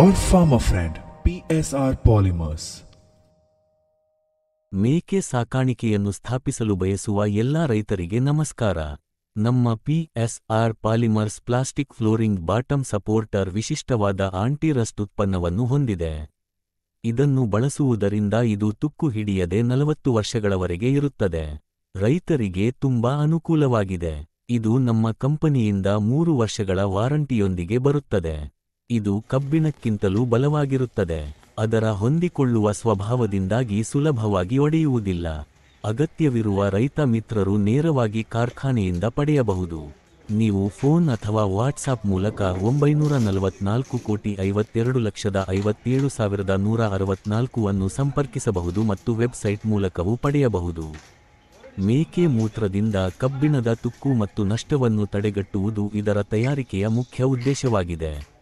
Your farmer friend, PSR Polymers. ಮೇಕೆ ಸಾಕಾಣಿಕೆಯನ್ನು ಸ್ಥಾಪಿಸಲು ಬಯಸುವ ಎಲ್ಲಾ ರೈತರಿಗೆ ನಮಸ್ಕಾರ ನಮ್ಮ PSR polymers plastic flooring bottom supporter ವಿಶಿಷ್ಟವಾದ ಆಂಟಿರಸ್ಟ್ ಉತ್ಪನ್ನವನ್ನು ಹೊಂದಿದೆ ಇದನ್ನು ಬಳಸುವುದರಿಂದ ಇದು ತುಕ್ಕು ಹಿಡಿಯದೆ ನಲವತ್ತು ವರ್ಷಗಳವರೆಗೆ ಇರುತ್ತದೆ ರೈತರಿಗೆ ತುಂಬಾ ಅನುಕೂಲವಾಗಿದೆ ಇದು ನಮ್ಮ ಕಂಪನಿಯಿಂದ ಮೂರು ವರ್ಷಗಳ ವಾರಂಟಿಯೊಂದಿಗೆ ಬರುತ್ತದೆ ಇದು ಕಬ್ಬಿಣಕ್ಕಿಂತಲೂ ಬಲವಾಗಿರುತ್ತದೆ ಅದರ ಹೊಂದಿಕೊಳ್ಳುವ ಸ್ವಭಾವದಿಂದಾಗಿ ಸುಲಭವಾಗಿ ಒಡೆಯುವುದಿಲ್ಲ ಅಗತ್ಯವಿರುವ ರೈತ ಮಿತ್ರರು ನೇರವಾಗಿ ಕಾರ್ಖಾನೆಯಿಂದ ಪಡೆಯಬಹುದು ನೀವು ಫೋನ್ ಅಥವಾ ವಾಟ್ಸಾಪ್ ಮೂಲಕ ಒಂಬೈನೂರ ನಲವತ್ನಾಲ್ಕು ಕೋಟಿ ಐವತ್ತೆರಡು ಲಕ್ಷದ ಐವತ್ತೇಳು ಸಾವಿರದ ನೂರ ಅರವತ್ನಾಲ್ಕು ಅನ್ನು ಸಂಪರ್ಕಿಸಬಹುದು ಮತ್ತು ವೆಬ್ಸೈಟ್ ಮೂಲಕವೂ ಪಡೆಯಬಹುದು ಮೇಕೆ ಮೂತ್ರದಿಂದ ಕಬ್ಬಿಣದ ತುಕ್ಕು ಮತ್ತು ನಷ್ಟವನ್ನು ತಡೆಗಟ್ಟುವುದು ಇದರ ತಯಾರಿಕೆಯ ಮುಖ್ಯ ಉದ್ದೇಶವಾಗಿದೆ